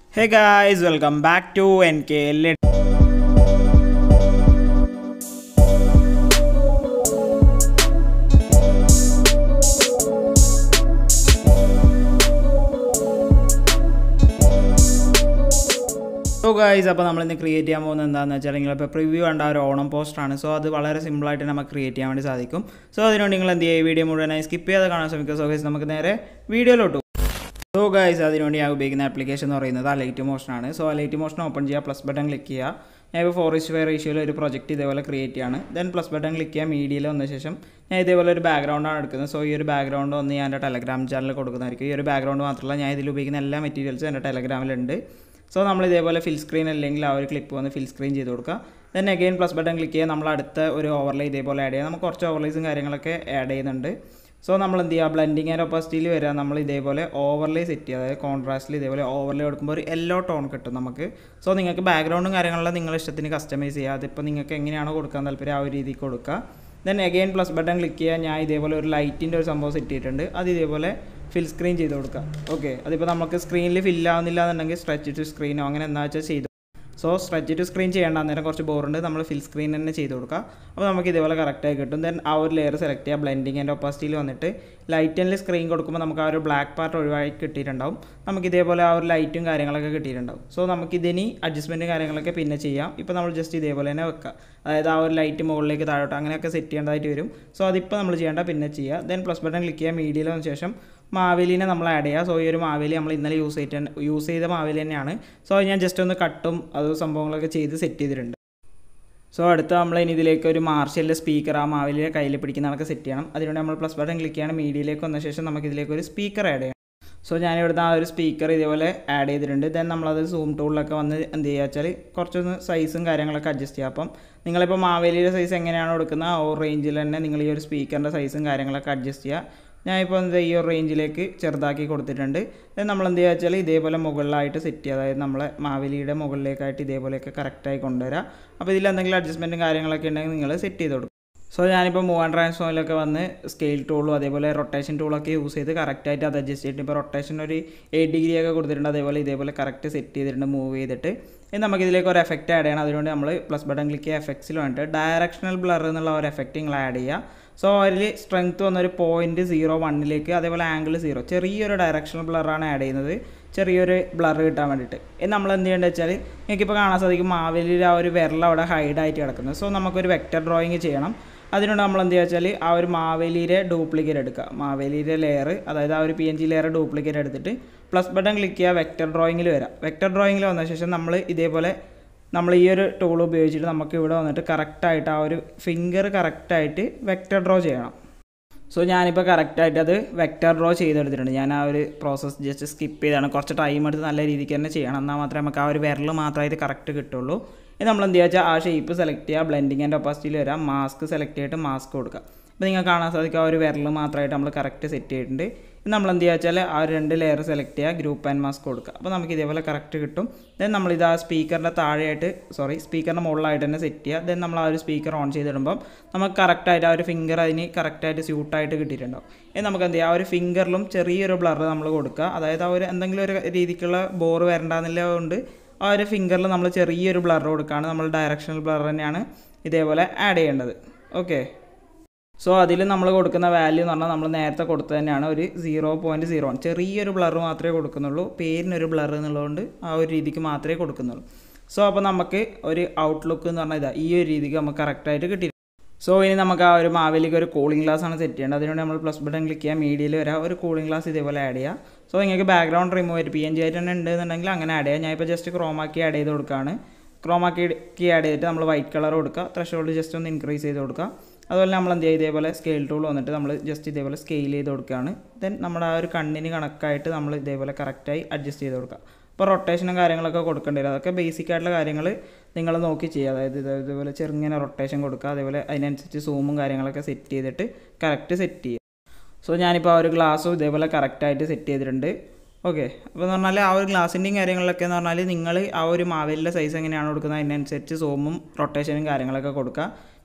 Hey guys, welcome back to NK. Let- so guys അപ്പോൾ നമ്മൾ ഇന്ന് ക്രിയേറ്റ് ചെയ്യാൻ പോകുന്നത് എന്താണെന്ന് വെച്ചാൽ നിങ്ങളിപ്പോൾ പ്രിവ്യൂ കണ്ട ആ ഒരു ഓണം പോസ്റ്ററാണ് സോ അത് വളരെ സിമ്പിളായിട്ട് നമുക്ക് ക്രിയേറ്റ് ചെയ്യാൻ വേണ്ടി സാധിക്കും സോ അതിനുവേണ്ടി നിങ്ങൾ എന്ത് ചെയ്യുക ഈ വീഡിയോ മുഴുവനായി സ്കിപ്പ് ചെയ്യാതെ കാണാൻ ശ്രമിക്കുക സോ ഗൈസ് നമുക്ക് നേരെ വീഡിയോയിലോട്ട് പോകും. സോ ഗൈസ് അതിനുവേണ്ടി ഞാൻ ഉപയോഗിക്കുന്ന ആപ്ലിക്കേഷൻ എന്ന് പറയുന്നത് ആ ലൈറ്റ് മോഷൻ ആണ് so Alight Motion open ചെയ്യുക പ്ലസ് ബട്ടൺ ക്ലിക്ക് ചെയ്യുക ഞാൻ ഇപ്പോൾ ഫോർ ഇസ്റ്റ് ഫൈവ് റേഷ്യോയിൽ ഒരു പ്രൊജക്റ്റ് ഇതേപോലെ ക്രിയേറ്റ് ചെയ്യാണ് ദെൻ പ്ലസ് ബട്ടൺ ക്ലിക്ക് ചെയ്യുക മീഡിയയിൽ വന്ന ശേഷം ഞാൻ ഇതേപോലെ ഒരു ബാക്ക്ഗ്രൗണ്ടാണ് എടുക്കുന്നത് സോ ഈ ഒരു ബാക്ക്ഗ്രൗണ്ട് ഒന്ന് ഞാൻ എൻ്റെ ടെലഗ്രാം ചാനലിൽ കൊടുക്കുന്നതായിരിക്കും ഈ ഒരു ബാക്ക്ഗ്രൗണ്ട് മാത്രമല്ല ഞാൻ ഇതിൽ ഉപയോഗിക്കുന്ന എല്ലാ മെറ്റീരിയൽസും എൻ്റെ ടെലഗ്രാമിലുണ്ട് സോ നമ്മൾ ഇതേപോലെ ഫിൽ സ്ക്രീൻ അല്ലെങ്കിൽ ആ ഒരു ക്ലിപ്പ് വന്ന് ഫിൽ സ്ക്രീൻ ചെയ്ത് കൊടുക്കുക then again plus button click ചെയ്യുക നമ്മൾ അടുത്ത ഒരു ഓവർലേ ഇതേപോലെ ആഡ് ചെയ്യുക നമുക്ക് കുറച്ച് ഓവർലേസും കാര്യങ്ങളൊക്കെ ആഡ് ചെയ്യുന്നുണ്ട് സോ നമ്മൾ എന്ത് ചെയ്യുക ബ്ലെൻഡിങ് ആൻഡ് ഒപ്പാസിറ്റിയിൽ വരിക നമ്മൾ ഇതേപോലെ ഓവർലേ സെറ്റ് ചെയ്യുക അതായത് കോൺട്രാസ്റ്റിൽ ഇതേപോലെ ഓവർലേ കൊടുക്കുമ്പോൾ ഒരു യെല്ലോ ടോൺ കിട്ടും നമുക്ക് സോ നിങ്ങൾക്ക് ബാക്ക്ഗ്രൗണ്ടും കാര്യങ്ങളെല്ലാം നിങ്ങളുടെ ഇഷ്ടത്തിന് കസ്റ്റമൈസ് ചെയ്യുക അതിപ്പോൾ നിങ്ങൾക്ക് എങ്ങനെയാണോ കൊടുക്കാൻ താല്പര്യം ആ ഒരു രീതിക്ക് കൊടുക്കുക then again plus button click ചെയ്യുക ഞാൻ ഇതേപോലെ ഒരു ലൈറ്റിൻ്റെ ഒരു സംഭവം സെറ്റ് ചെയ്തിട്ടുണ്ട് അത് ഇതേപോലെ ഫിൽ സ്ക്രീൻ ചെയ്ത് കൊടുക്കുക ഓക്കെ അതിപ്പോൾ നമുക്ക് സ്ക്രീനിൽ ഫിൽ ആവുന്നില്ല എന്നുണ്ടെങ്കിൽ സ്ട്രെച്ച് ടു സ്ക്രീനോ അങ്ങനെ എന്താ വെച്ചാൽ ചെയ്തു സോ സ്ട്രെച്ച് ടു സ്ക്രീൻ ചെയ്യേണ്ട അന്നേരം കുറച്ച് ബോറുണ്ട് നമ്മൾ ഫിൽ സ്ക്രീൻ തന്നെ ചെയ്ത് കൊടുക്കുക അപ്പോൾ നമുക്ക് ഇതേപോലെ കറക്റ്റായി കിട്ടും ദെൻ ആ ഒരു ലെയർ സെലക്ട് ചെയ്യുക ബ്ലെൻഡിങ് ആൻഡ് ഒപ്പാസിറ്റിയിൽ വന്നിട്ട് ലൈറ്റ് ആൻഡ് സ്ക്രീൻ കൊടുക്കുമ്പോൾ നമുക്ക് ആ ഒരു ബ്ലാക്ക് പാർട്ട് ഒഴിവായി കിട്ടിയിട്ടുണ്ടാവും നമുക്ക് ഇതേപോലെ ആ ഒരു ലൈറ്റും കാര്യങ്ങളൊക്കെ കിട്ടിയിട്ടുണ്ടാവും സോ നമുക്ക് ഇതിനി അഡ്ജസ്റ്റ്മെൻറ്റും കാര്യങ്ങളൊക്കെ പിന്നെ ചെയ്യാം ഇപ്പോൾ നമ്മൾ ജസ്റ്റ് ഇതേപോലെ തന്നെ വെക്കുക അതായത് ആ ഒരു ലൈറ്റ് മുകളിലേക്ക് താഴോട്ട് അങ്ങനെയൊക്കെ സെറ്റ് ചെയ്യേണ്ടതായിട്ട് വരും സോ അതിപ്പോൾ നമ്മൾ ചെയ്യേണ്ട പിന്നെ ചെയ്യുക ദെൻ പ്ലസ് ബട്ടൺ ക്ലിക്ക് ചെയ്യുക മീഡിയയിൽ വന്ന ശേഷം മാവേലിനെ നമ്മൾ ആഡ് ചെയ്യുക സോ ഈ ഒരു മാവേലി നമ്മൾ ഇന്നലെ യൂസ് ചെയ്തിട്ട് യൂസ് ചെയ്ത മാവേലി തന്നെയാണ് സോ അത് ഞാൻ ജസ്റ്റ് ഒന്ന് കട്ടും അത് സംഭവങ്ങളൊക്കെ ചെയ്ത് സെറ്റ് ചെയ്തിട്ടുണ്ട് സോ അടുത്ത നമ്മൾ ഇനി ഇതിലേക്ക് ഒരു മാർഷലിൻ്റെ സ്പീക്കർ ആ മാവേലിയുടെ കയ്യിൽ പിടിക്കുന്ന കണക്ക് സെറ്റ് ചെയ്യണം അതിനുവേണ്ടി നമ്മൾ പ്ലസ് ബട്ടൺ ക്ലിക്ക് ചെയ്യണം മീഡിയയിലേക്ക് വന്ന ശേഷം നമുക്ക് ഇതിലേക്ക് ഒരു സ്പീക്കർ ആഡ് ചെയ്യണം സോ ഞാൻ ഇവിടുന്ന് ആ ഒരു സ്പീക്കർ ഇതേപോലെ ആഡ് ചെയ്തിട്ടുണ്ട് ദെൻ നമ്മളത് സൂം ടൂളിലൊക്കെ വന്ന് എന്ത് ചെയ്യുക വെച്ചാൽ കുറച്ചൊന്ന് സൈസും കാര്യങ്ങളൊക്കെ അഡ്ജസ്റ്റ് ചെയ്യുക അപ്പം നിങ്ങളിപ്പോൾ മാവേലിയുടെ സൈസ് എങ്ങനെയാണോ എടുക്കുന്നത് ആ ഒരു റേഞ്ചിൽ തന്നെ നിങ്ങൾ ഈ ഒരു സ്പീക്കറിൻ്റെ സൈസും കാര്യങ്ങളൊക്കെ അഡ്ജസ്റ്റ് ചെയ്യുക ഞാനിപ്പോൾ എന്ത് ഈ ഒരു റേഞ്ചിലേക്ക് ചെറുതാക്കി കൊടുത്തിട്ടുണ്ട് ദെൻ നമ്മൾ എന്ത് ചെയ്യുക വെച്ചാൽ ഇതേപോലെ മുകളിലായിട്ട് സെറ്റ് ചെയ്യുക അതായത് നമ്മളെ മാവേലിയുടെ മുകളിലേക്കായിട്ട് ഇതേപോലെയൊക്കെ കറക്റ്റായി കൊണ്ടുവരിക അപ്പോൾ ഇതിൽ എന്തെങ്കിലും അഡ്ജസ്റ്റ്മെൻറ്റും കാര്യങ്ങളൊക്കെ ഉണ്ടെങ്കിൽ നിങ്ങൾ സെറ്റ് ചെയ്ത് കൊടുക്കും സോ ഞാനിപ്പോൾ മൂവ് ആൻഡ് ട്രാൻസ്ഫോമിലൊക്കെ വന്ന് സ്കെയിൽ ടൂളും അതേപോലെ റൊട്ടേഷൻ ടൂളൊക്കെ യൂസ് ചെയ്ത് കറക്റ്റായിട്ട് അത് അഡ്ജസ്റ്റ് ചെയ്തിട്ട് ഇപ്പോൾ റൊട്ടേഷൻ ഒരു എയ്റ്റ് ഡിഗ്രി ഒക്കെ കൊടുത്തിട്ടുണ്ട് അതേപോലെ ഇതേപോലെ കറക്റ്റ് സെറ്റ് ചെയ്തിട്ടുണ്ട് മൂവ് ചെയ്തിട്ട് ഇനി നമുക്ക് ഇതിലേക്ക് ഒരു എഫക്റ്റ് ആഡ് ചെയ്യണം അതുകൊണ്ട് നമ്മൾ പ്ലസ് ബട്ടൺ ക്ലിക്ക് ചെയ്യുക എഫക്ട്സിൽ വന്നിട്ട് ഡയറക്ഷണൽ ബ്ലർ എന്നുള്ള ഒരു എഫക്റ്റ് നിങ്ങൾ ആഡ് ചെയ്യുക സോ അതിൽ സ്ട്രെങ്ത് വന്നൊരു പോയിൻറ്റ് സീറോ വണ്ണിലേക്ക് അതേപോലെ ആംഗിൾ സീറോ ചെറിയൊരു ഡയറക്ഷണൽ ബ്ലറാണ് ആഡ് ചെയ്യുന്നത് ചെറിയൊരു ബ്ലർ കിട്ടാൻ വേണ്ടിയിട്ട് ഇത് നമ്മൾ എന്ത് ചെയ്യേണ്ടത് വെച്ചാൽ നിങ്ങൾക്കിപ്പോൾ കാണാൻ സാധിക്കും മാവേലിയിൽ ആ ഒരു വിരൽ അവിടെ ഹൈഡായിട്ട് കിടക്കുന്നത് സോ നമുക്കൊരു വെക്റ്റർ ഡ്രോയിങ് ചെയ്യണം അതിനോട് നമ്മൾ എന്ത് ചെയ്യുക വെച്ചാൽ ആ ഒരു മാവേലിയുടെ ഡ്യൂപ്ലിക്കേറ്റ് എടുക്കുക മാവേലിയുടെ ലെയർ അതായത് ആ ഒരു P N G layer duplicate എടുത്തിട്ട് പ്ലസ് ബട്ടൺ ക്ലിക്ക് ചെയ്യുക വെക്റ്റർ ഡ്രോയിങ്ങിൽ വരാം വെക്റ്റർ ഡ്രോയിങ്ങിൽ വന്ന ശേഷം നമ്മൾ ഇതേപോലെ നമ്മൾ ഈ ഒരു ടൂൾ ഉപയോഗിച്ചിട്ട് നമുക്ക് ഇവിടെ വന്നിട്ട് കറക്റ്റായിട്ട് ആ ഒരു ഫിംഗർ കറക്റ്റായിട്ട് വെക്റ്റർ ഡ്രോ ചെയ്യണം സോ ഞാനിപ്പോൾ കറക്റ്റായിട്ട് അത് വെക്റ്റർ ഡ്രോ ചെയ്തെടുത്തിട്ടുണ്ട് ഞാൻ ആ ഒരു പ്രോസസ്സ് ജസ്റ്റ് സ്കിപ്പ് ചെയ്താണ് കുറച്ച് ടൈം എടുത്ത് നല്ല രീതിക്ക് തന്നെ ചെയ്യണം എന്നാൽ മാത്രമേ നമുക്ക് ആ ഒരു വിരൽ മാത്രമായിട്ട് കറക്റ്റ് കിട്ടുള്ളൂ ഇത് നമ്മൾ എന്ത് ചെയ്യുക ആ ഷേപ്പ് സെലക്ട് ചെയ്യുക ബ്ലെൻഡിങ് ആൻഡ് ഒപ്പാസിറ്റിയിൽ വരാം മാസ്ക് സെലക്ട് ചെയ്തിട്ട് മാസ്ക് കൊടുക്കുക അപ്പോൾ നിങ്ങൾക്ക് കാണാൻ സാധിക്കും ആ ഒരു വിരൽ മാത്രമായിട്ട് നമ്മൾ കറക്റ്റ് സെറ്റ് ചെയ്തിട്ടുണ്ട് ഇത് നമ്മൾ എന്ത് ചെയ്യുക വെച്ചാൽ ആ ഒരു രണ്ട് ലെയർ സെലക്ട് ചെയ്യുക ഗ്രൂപ്പ് ആൻഡ് മാസ്ക് കൊടുക്കുക അപ്പോൾ നമുക്ക് ഇതേപോലെ കറക്റ്റ് കിട്ടും ദെൻ നമ്മളിത് ആ സ്പീക്കറിൻ്റെ താഴെയായിട്ട് സോറി സ്പീക്കറിൻ്റെ മുകളിലായിട്ട് തന്നെ സെറ്റ് ചെയ്യുക ദെൻ നമ്മൾ ആ ഒരു സ്പീക്കർ ഓൺ ചെയ്തിടുമ്പം നമുക്ക് കറക്റ്റായിട്ട് ആ ഒരു ഫിംഗർ അതിന് കറക്റ്റായിട്ട് സ്യൂട്ടായിട്ട് കിട്ടിയിട്ടുണ്ടാവും ഇനി നമുക്ക് എന്ത് ചെയ്യുക ആ ഒരു ഫിംഗറിലും ചെറിയൊരു ബ്ലർ നമ്മൾ കൊടുക്കുക അതായത് ആ ഒരു എന്തെങ്കിലും ഒരു രീതിക്കുള്ള ബോർ വരണ്ടെന്നുള്ളതുകൊണ്ട് ആ ഒരു ഫിംഗറിൽ നമ്മൾ ചെറിയൊരു ബ്ലർ കൊടുക്കുകയാണ് നമ്മൾ ഡയറക്ഷണൽ ബ്ലർ തന്നെയാണ് ഇതേപോലെ ആഡ് ചെയ്യേണ്ടത് ഓക്കെ സോ അതിൽ നമ്മൾ കൊടുക്കുന്ന വാല്യൂ എന്ന് പറഞ്ഞാൽ നമ്മൾ നേരത്തെ കൊടുത്തത് തന്നെയാണ് ഒരു സീറോ പോയിൻറ്റ് സീറോ വൺ ചെറിയൊരു ബ്ലർ മാത്രമേ കൊടുക്കുന്നുള്ളൂ പേരിനൊരു ബ്ലർ എന്നുള്ളതുകൊണ്ട് ആ ഒരു രീതിക്ക് മാത്രമേ കൊടുക്കുന്നുള്ളൂ സോ അപ്പോൾ നമുക്ക് ഒരു ഔട്ട്ലുക്ക് എന്ന് പറഞ്ഞാൽ ഇതാ ഈ ഒരു രീതിക്ക് നമുക്ക് കറക്റ്റായിട്ട് കിട്ടി സോ ഇനി നമുക്ക് ആ ഒരു മാവേലിക്ക് ഒരു കൂളിംഗ് ഗ്ലാസ് ആണ് സെറ്റ് ചെയ്യേണ്ടത് അതിനുവേണ്ടി നമ്മൾ പ്ലസ് ബട്ടൺ ക്ലിക്ക് ചെയ്യുക മീഡിയയിൽ വരാം ഒരു കൂളിംഗ് ഗ്ലാസ് ഇതേപോലെ ആഡ് ചെയ്യുക സോ നിങ്ങൾക്ക് ബാക്ക്ഗ്രൗണ്ട് റിമൂവ് ചെയ്ത് പി എൻ ജി ആയിട്ട് തന്നെ ഉണ്ടെന്നുണ്ടെങ്കിൽ അങ്ങനെ ആഡ് ചെയ്യാം ഞാൻ ഇപ്പോൾ ജസ്റ്റ് ക്രോമാക്കി ആഡ് ചെയ്ത് കൊടുക്കുകയാണ് ക്രോമാക്കി ആഡ് ചെയ്തിട്ട് നമ്മൾ വൈറ്റ് കളർ കൊടുക്കുക ത്രഷോൾഡ് ജസ്റ്റ് ഒന്ന് ഇൻക്രീസ് ചെയ്ത് കൊടുക്കുക അതുപോലെ നമ്മൾ എന്ത് ചെയ്യുക ഇതേപോലെ സ്കെയിൽ ടൂൾ വന്നിട്ട് നമ്മൾ ജസ്റ്റ് ഇതേപോലെ സ്കെയിൽ ചെയ്ത് കൊടുക്കുകയാണ് ദെൻ നമ്മുടെ ആ ഒരു കണ്ണിന് കണക്കായിട്ട് നമ്മൾ ഇതേപോലെ കറക്റ്റായി അഡ്ജസ്റ്റ് ചെയ്ത് കൊടുക്കുക അപ്പോൾ റൊട്ടേഷനും കാര്യങ്ങളൊക്കെ കൊടുക്കേണ്ടി വരും അതൊക്കെ ബേസിക് ആയിട്ടുള്ള കാര്യങ്ങൾ നിങ്ങൾ നോക്കി ചെയ്യുക അതായത് ഇത് ഇതേപോലെ ചെറുങ്ങനെ റൊട്ടേഷൻ കൊടുക്കുക അതേപോലെ അതിനനുസരിച്ച് സൂമും കാര്യങ്ങളൊക്കെ സെറ്റ് ചെയ്തിട്ട് കറക്റ്റ് സെറ്റ് ചെയ്യുക സോ ഞാനിപ്പോൾ ആ ഒരു ഗ്ലാസ്സും ഇതേപോലെ കറക്റ്റായിട്ട് സെറ്റ് ചെയ്തിട്ടുണ്ട് ഓക്കെ അപ്പോൾ എന്ന് പറഞ്ഞാൽ ആ ഒരു ഗ്ലാസിൻ്റെയും കാര്യങ്ങളൊക്കെ എന്ന് പറഞ്ഞാൽ നിങ്ങൾ ആ ഒരു മാവേലിൻ്റെ സൈസ് എങ്ങനെയാണ് കൊടുക്കുന്നത് അതിനനുസരിച്ച് സോമും റൊട്ടേഷനും കാര്യങ്ങളൊക്കെ കൊടുക്കുക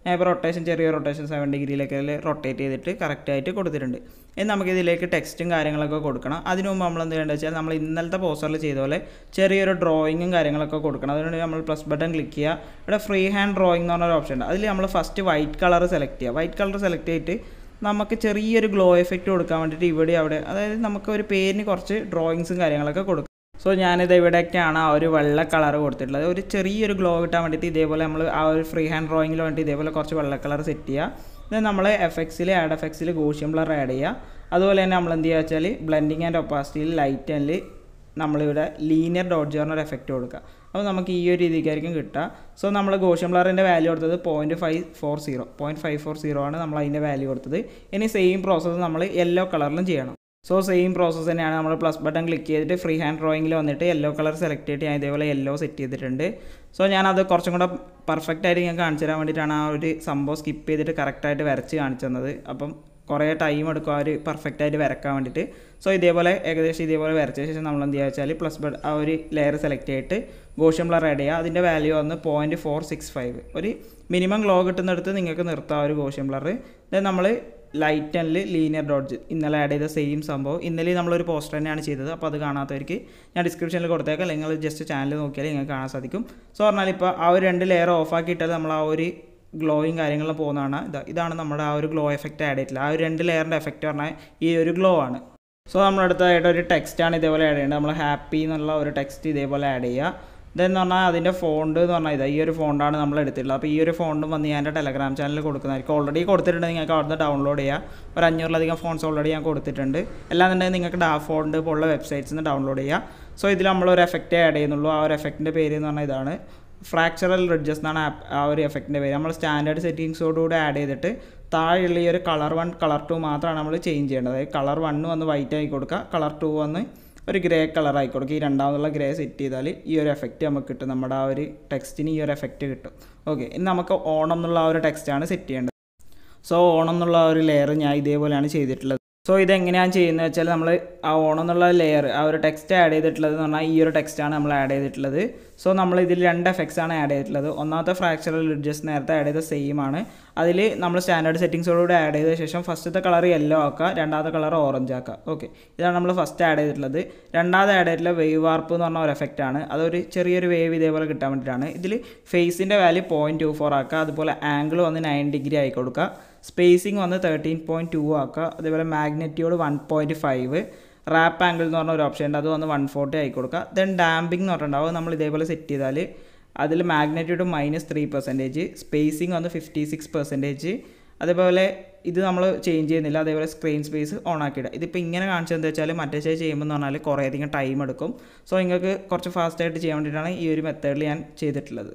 ഞാൻ ഇപ്പോൾ റൊട്ടേഷൻ ചെറിയ റൊട്ടേഷൻ സെവൻ ഡിഗ്രിയിലൊക്കെ റൊട്ടേറ്റ് ചെയ്തിട്ട് കറക്റ്റായിട്ട് കൊടുത്തിട്ടുണ്ട് ഇനി നമുക്ക് ഇതിലേക്ക് ടെക്സ്റ്റും കാര്യങ്ങളൊക്കെ കൊടുക്കണം അതിന് മുമ്പ് നമ്മൾ എന്ത് ചെയ്യേണ്ടത് വെച്ചാൽ നമ്മൾ ഇന്നലത്തെ പോസ്റ്ററിൽ ചെയ്ത പോലെ ചെറിയൊരു ഡ്രോയിങ്ങും കാര്യങ്ങളൊക്കെ കൊടുക്കണം അതുകൊണ്ട് നമ്മൾ പ്ലസ് ബട്ടൺ ക്ലിക്ക് ചെയ്യുക ഇവിടെ ഫ്രീ ഹാൻഡ് ഡ്രോയിങ് എന്ന് പറഞ്ഞൊരു ഓപ്ഷൻ ഉണ്ട് അതിൽ നമ്മൾ ഫസ്റ്റ് വൈറ്റ് കളർ സെലക്ട് ചെയ്യുക വൈറ്റ് കളർ സെലക്ട് ചെയ്തിട്ട് നമുക്ക് ചെറിയൊരു ഗ്ലോ എഫക്റ്റ് കൊടുക്കാൻ വേണ്ടിയിട്ട് ഇവിടെ അവിടെ അതായത് നമുക്ക് ഒരു പേരിന് കുറച്ച് ഡ്രോയിങ്സും കാര്യങ്ങളൊക്കെ കൊടുക്കും സോ ഞാനിത് ഇവിടെയൊക്കെയാണ് ആ ഒരു വെള്ള കളർ കൊടുത്തിട്ടുള്ളത് ഒരു ചെറിയൊരു ഗ്ലോ കിട്ടാൻ വേണ്ടിയിട്ട് ഇതേപോലെ നമ്മൾ ആ ഒരു ഫ്രീ ഹാൻഡ് ഡ്രോയിങ്ങിൽ വേണ്ടിയിട്ട് ഇതേപോലെ കുറച്ച് വെള്ള കളർ സെറ്റ് ചെയ്യുക ഇത് നമ്മൾ എഫ് എക്സിൽ ആഡ് എഫ് എക്സിൽ ഗോഷ്യം ബ്ലർ ആഡ് ചെയ്യുക അതുപോലെ തന്നെ നമ്മൾ എന്ത് ചെയ്യുക വെച്ചാൽ ബ്ലെൻഡിങ് ആൻഡ് ഒപ്പാസിറ്റിയിൽ ലൈറ്റ് ആൻഡ് നമ്മളിവിടെ ലീനിയർ ഡോട്ട് ജോർണർ എഫക്റ്റ് കൊടുക്കുക അപ്പോൾ നമുക്ക് ഈ ഒരു രീതിക്കായിരിക്കും കിട്ടുക സോ നമ്മൾ ഗോഷ്യം ബ്ലറിൻ്റെ വാല്യൂ കൊടുത്തത് point five four zero point five four zero ആണ് നമ്മൾ അതിൻ്റെ വാല്യൂ കൊടുത്തത് ഇനി സെയിം പ്രോസസ്സ് നമ്മൾ യെല്ലോ കളറിലും ചെയ്യണം സോ സെയിം പ്രോസസ്സ് തന്നെയാണ് നമ്മൾ പ്ലസ് ബട്ടൺ ക്ലിക്ക് ചെയ്തിട്ട് ഫ്രീ ഹാൻഡ് ഡ്രോയിങ്ങിൽ വന്നിട്ട് യെല്ലോ കളർ സെലക്ട് ചെയ്തിട്ട് ഞാൻ ഇതേപോലെ യെല്ലോ സെറ്റ് ചെയ്തിട്ടുണ്ട് സോ ഞാനത് കുറച്ചും കൂടെ പെർഫെക്റ്റ് ആയിട്ട് ഞാൻ കാണിച്ചു തരാൻ വേണ്ടിയിട്ടാണ് ആ ഒരു സംഭവം സ്കിപ്പ് ചെയ്തിട്ട് കറക്റ്റായിട്ട് വരച്ച് കാണിച്ചു തന്നത് അപ്പം കുറേ ടൈം എടുക്കും ആ ഒരു പെർഫെക്റ്റ് ആയിട്ട് വരക്കാൻ വേണ്ടിയിട്ട് സോ ഇതേപോലെ ഏകദേശം ഇതേപോലെ വരച്ച ശേഷം നമ്മൾ എന്ത് ചെയ്യുക വെച്ചാൽ പ്ലസ് ബട്ട് ആ ഒരു ലെയർ സെലക്ട് ചെയ്തിട്ട് ഗോഷ്യം ബ്ലർ ആഡ് ചെയ്യുക അതിൻ്റെ വാല്യൂ വന്ന് പോയിൻറ്റ് ഫോർ സിക്സ് ഫൈവ് ഒരു മിനിമം ഗ്ലോ കിട്ടുന്നിടത്ത് നിങ്ങൾക്ക് നിർത്താം ഒരു ഗോഷ്യം ബ്ലർ ദെൻ നമ്മൾ ലൈറ്റ് ആൻഡ് ലീനിയർ ഡോട്ട്സ് ഇന്നലെ ആഡ് ചെയ്ത സെയിം സംഭവം ഇന്നലെ നമ്മളൊരു പോസ്റ്റർ തന്നെയാണ് ചെയ്തത് അപ്പോൾ അത് കാണാത്തവർക്ക് ഞാൻ ഡിസ്ക്രിപ്ഷനിൽ കൊടുത്തേക്കാം നിങ്ങൾ ജസ്റ്റ് ചാനൽ നോക്കിയാൽ നിങ്ങൾക്ക് കാണാൻ സാധിക്കും സോ പറഞ്ഞാൽ ഇപ്പോൾ ആ ഒരു രണ്ട് ലെയർ ഓഫ് ആക്കിയിട്ടാൽ നമ്മൾ ആ ഒരു ഗ്ലോയും കാര്യങ്ങളും പോകുന്നതാണ് ഇതാ ഇതാണ് നമ്മുടെ ആ ഒരു ഗ്ലോ എഫക്റ്റ് ആഡ് ചെയ്തിട്ടില്ല ആ ഒരു രണ്ട് ലെയറിൻ്റെ എഫക്റ്റ് പറഞ്ഞാൽ ഈ ഒരു ഗ്ലോ ആണ് സോ നമ്മൾ അടുത്തതായിട്ട് ഒരു ടെക്സ്റ്റാണ് ഇതേപോലെ ആഡ് ചെയ്യേണ്ടത് നമ്മൾ ഹാപ്പി എന്നുള്ള ഒരു ടെക്സ്റ്റ് ഇതേപോലെ ആഡ് ചെയ്യുക ഇതെന്ന് പറഞ്ഞാൽ അതിൻ്റെ ഫോണ്ട് എന്ന് പറഞ്ഞാൽ ഇതാ ഈ ഒരു ഫോണ്ടാണ് നമ്മൾ എടുത്തിട്ടുള്ളത് അപ്പോൾ ഈ ഒരു ഫോണ്ടും വന്ന് ഞാൻ എൻ്റെ ടെലഗ്രാം ചാനലിൽ കൊടുക്കുന്നതായിരിക്കും ഓൾറെഡി കൊടുത്തിട്ടുണ്ട് നിങ്ങൾക്ക് അവിടുന്ന് ഡൗൺലോഡ് ചെയ്യുക ഒരു അഞ്ഞൂറിലധികം ഫോൺസ് ഓൾറെഡി ഞാൻ കൊടുത്തിട്ടുണ്ട് അല്ലാന്നുണ്ടെങ്കിൽ നിങ്ങൾക്ക് ഡാ ഫോണ്ട് പോലുള്ള വെബ്സൈറ്റ്സിൽ നിന്ന് ഡൗൺലോഡ് ചെയ്യുക സോ ഇതിൽ നമ്മളൊരു എഫക്റ്റ് ആഡ് ചെയ്യുന്നുള്ളൂ ആ ഒരു എഫക്റ്റിൻ്റെ പേര് എന്ന് പറഞ്ഞാൽ ഇതാണ് ഫ്രാക്ചറൽ റിഡ്ജസ് എന്നാണ് ആ ഒരു എഫക്റ്റിൻ്റെ പേര് നമ്മൾ സ്റ്റാൻഡേർഡ് സെറ്റിങ്സോടുകൂടി ആഡ് ചെയ്തിട്ട് താഴെയുള്ള ഈ ഒരു കളർ വൺ കളർ ടു മാത്രമാണ് നമ്മൾ ചേഞ്ച് ചെയ്യേണ്ടത് അതായത് കളർ വണ്ണ് വന്ന് വൈറ്റ് ആയി കൊടുക്കുക കളർ ടു വന്ന് ഒരു ഗ്രേ കളർ ആയി കൊടുക്കുക ഈ രണ്ടാമതുള്ള ഗ്രേ സെറ്റ് ചെയ്താൽ ഈ ഒരു എഫക്റ്റ് നമുക്ക് കിട്ടും നമ്മുടെ ആ ഒരു ടെക്സ്റ്റിന് ഈ ഒരു എഫക്റ്റ് കിട്ടും ഓക്കെ ഇനി നമുക്ക് ഓണം എന്നുള്ള ആ ഒരു ടെക്സ്റ്റാണ് സെറ്റ് ചെയ്യേണ്ടത് സോ ഓണം എന്നുള്ള ആ ഒരു ലെയർ ഞാൻ ഇതേപോലെയാണ് ചെയ്തിട്ടുള്ളത് സോ ഇതെങ്ങനെയാണ് ചെയ്യുന്നത് വെച്ചാൽ നമ്മൾ ആ ഓണം എന്നുള്ള ലെയർ ആ ഒരു ടെക്സ്റ്റ് ആഡ് ചെയ്തിട്ടുള്ളത് എന്ന് പറഞ്ഞാൽ ഈ ഒരു ടെക്സ്റ്റാണ് നമ്മൾ ആഡ് ചെയ്തിട്ടുള്ളത് സോ നമ്മൾ ഇതിൽ രണ്ട് എഫക്ട്സ് ആണ് ആഡ് ചെയ്തിട്ടുള്ളത് ഒന്നാമത്തെ ഫ്രാക്ചറൽ ലിഡ്ജസ് നേരത്തെ ആഡ് ചെയ്ത സെയിം ആണ് അതിൽ നമ്മൾ സ്റ്റാൻഡേർഡ് സെറ്റിങ്സോടുകൂടി ആഡ് ചെയ്ത ശേഷം ഫസ്റ്റത്തെ കളർ യെല്ലോ ആക്കുക രണ്ടാമത്തെ കളർ ഓറഞ്ച് ആക്കുക ഓക്കെ ഇതാണ് നമ്മൾ ഫസ്റ്റ് ആഡ് ചെയ്തിട്ടുള്ളത് രണ്ടാമത് ആഡ് ചെയ്തിട്ടുള്ള വേവ് വാർപ്പ് എന്ന് പറഞ്ഞ ഒരു എഫക്റ്റ് ആണ് അതൊരു ചെറിയൊരു വേവ് ഇതേപോലെ കിട്ടാൻ വേണ്ടിയിട്ടാണ് ഇതിൽ ഫേസിൻ്റെ വാല്യൂ പോയിൻറ്റ് ടു ഫോർ ആക്കുക അതുപോലെ ആംഗിൾ വന്ന് നയൻ ഡിഗ്രി ആയി കൊടുക്കുക സ്പേസിങ് വന്ന് തേർട്ടീൻ പോയിൻറ്റ് ടു ആക്കുക അതേപോലെ മാഗ്നറ്റിയോട് one point five wrap angle എന്ന് പറഞ്ഞ ഒരു ഓപ്ഷൻ ഉണ്ട് അത് വന്ന് വൺ ഫോർട്ടി ആയി കൊടുക്കുക ദെൻ ഡാമ്പിംഗ് എന്ന് പറഞ്ഞിട്ടുണ്ടാവും നമ്മൾ ഇതേപോലെ സെറ്റ് ചെയ്താൽ അതിൽ magnitude minus three percentage spacing വന്ന് ഫിഫ്റ്റി സിക്സ് പെർസെൻറ്റേജ് അതേപോലെ ഇത് നമ്മൾ ചേഞ്ച് ചെയ്യുന്നില്ല അതേപോലെ സ്ക്രീൻ സ്പേസ് ഓൺ ആക്കിയിടുക ഇതിപ്പോൾ ഇങ്ങനെ കാണിച്ചത് എന്താ വെച്ചാൽ മറ്റേ ചെയ്ത് ചെയ്യുമ്പോൾ എന്ന് പറഞ്ഞാൽ കുറേയധികം ടൈം എടുക്കും സോ നിങ്ങൾക്ക് കുറച്ച് ഫാസ്റ്റായിട്ട് ചെയ്യാൻ വേണ്ടിയിട്ടാണ് ഈ ഒരു മെത്തേഡിൽ ഞാൻ ചെയ്തിട്ടുള്ളത്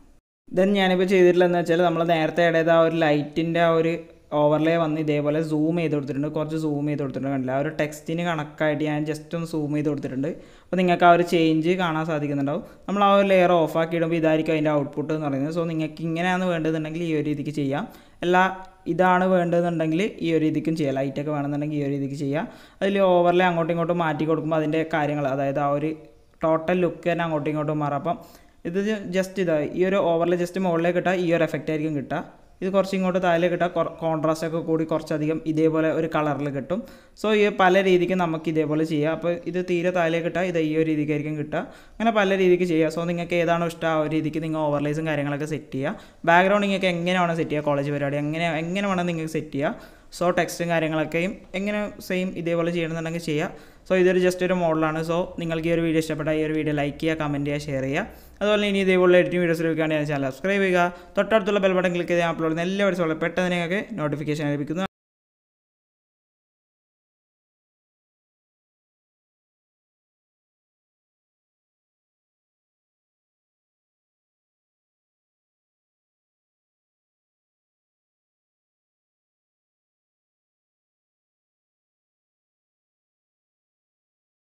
ദെൻ ഞാനിപ്പോൾ ചെയ്തിട്ടുള്ളതെന്ന് വെച്ചാൽ നമ്മൾ നേരത്തെ ഇടയത് ആ ഒരു ലൈറ്റിൻ്റെ ആ ഒരു ഓവർലേ വന്ന് ഇതേപോലെ സൂം ചെയ്ത് കൊടുത്തിട്ടുണ്ട് കുറച്ച് സൂം ചെയ്ത് കൊടുത്തിട്ടുണ്ട് കണ്ടില്ല ആ ഒരു ടെക്സ്റ്റിന് കണക്കായിട്ട് ഞാൻ ജസ്റ്റ് ഒന്ന് സൂം ചെയ്ത് കൊടുത്തിട്ടുണ്ട് അപ്പോൾ നിങ്ങൾക്ക് ആ ഒരു ചേഞ്ച് കാണാൻ സാധിക്കുന്നുണ്ടാവും നമ്മൾ ആ ഒരു ലെയർ ഓഫ് ആക്കി ഇടുമ്പോൾ ഇതായിരിക്കും അതിൻ്റെ ഔട്ട്പുട്ട് എന്ന് പറയുന്നത് സോ നിങ്ങൾക്ക് ഇങ്ങനെയാണ് വേണ്ടതെന്നുണ്ടെങ്കിൽ ഈ ഒരു രീതിക്ക് ചെയ്യാം എല്ലാ ഇതാണ് വേണ്ടതെന്നുണ്ടെങ്കിൽ ഈ ഒരു രീതിക്കും ചെയ്യാം ലൈറ്റൊക്കെ വേണമെന്നുണ്ടെങ്കിൽ ഈ ഒരു രീതിക്ക് ചെയ്യാം അതിൽ ഓവർലേ അങ്ങോട്ടും ഇങ്ങോട്ടും മാറ്റി കൊടുക്കുമ്പോൾ അതിൻ്റെ കാര്യങ്ങൾ അതായത് ആ ഒരു ടോട്ടൽ ലുക്ക് തന്നെ അങ്ങോട്ടും ഇങ്ങോട്ടും മാറാം അപ്പം ഇത് ജസ്റ്റ് ഇതാ ഈ ഒരു ഓവറിൽ ജസ്റ്റ് മുകളിലേക്ക് ഇട്ടാൽ ഈ ഒരു എഫക്റ്റ് ആയിരിക്കും കിട്ടുക ഇത് കുറച്ച് ഇങ്ങോട്ട് താഴെ കിട്ടാൽ കോൺട്രാസ്റ്റ് ഒക്കെ കൂടി കുറച്ചധികം ഇതേപോലെ ഒരു കളറിൽ കിട്ടും സോ ഈ പല രീതിക്ക് നമുക്ക് ഇതേപോലെ ചെയ്യാം അപ്പോൾ ഇത് തീരെ താഴെ കിട്ടാൽ ഇത് ഈ ഒരു രീതിക്കായിരിക്കും കിട്ടുക അങ്ങനെ പല രീതിക്ക് ചെയ്യുക സോ നിങ്ങൾക്ക് ഏതാണോ ഇഷ്ടം ആ ഒരു രീതിക്ക് നിങ്ങൾ ഓവർലൈസും കാര്യങ്ങളൊക്കെ സെറ്റ് ചെയ്യുക ബാക്ക്ഗ്രൗണ്ട് നിങ്ങൾക്ക് എങ്ങനെ വേണം സെറ്റ് ചെയ്യുക കോളേജ് പരിപാടി എങ്ങനെ എങ്ങനെ വേണം നിങ്ങൾക്ക് സെറ്റ് ചെയ്യുക സോ ടെക്സ്റ്റും കാര്യങ്ങളൊക്കെയും എങ്ങനെ സെയിം ഇതേപോലെ ചെയ്യണമെന്നുണ്ടെങ്കിൽ ചെയ്യുക സോ ഇതൊരു ജസ്റ്റ് ഒരു മോഡലാണ് സോ നിങ്ങൾക്ക് ഈ ഒരു വീഡിയോ ഇഷ്ടപ്പെട്ടാൽ ഈ ഒരു വീഡിയോ ലൈക്ക് ചെയ്യുക കമൻറ്റ് ചെയ്യുക ഷെയർ ചെയ്യുക അതുപോലെ ഇനി ഇതേപോലെ എഡിറ്റിംഗ് വീഡിയോസ് ലഭിക്കുകയാണെങ്കിൽ ചാനൽ സബ്സ്ക്രൈബ് ചെയ്യുക തൊട്ടടുത്തുള്ള ബെൽ ബട്ടൺ ക്ലിക്ക് ചെയ്ത് അപ്ലോഡ് ചെയ്യുന്ന എല്ലാ വീഡിയോസുകളും പെട്ടെന്ന് നിങ്ങൾക്ക് നോട്ടിഫിക്കേഷൻ ലഭിക്കുന്നു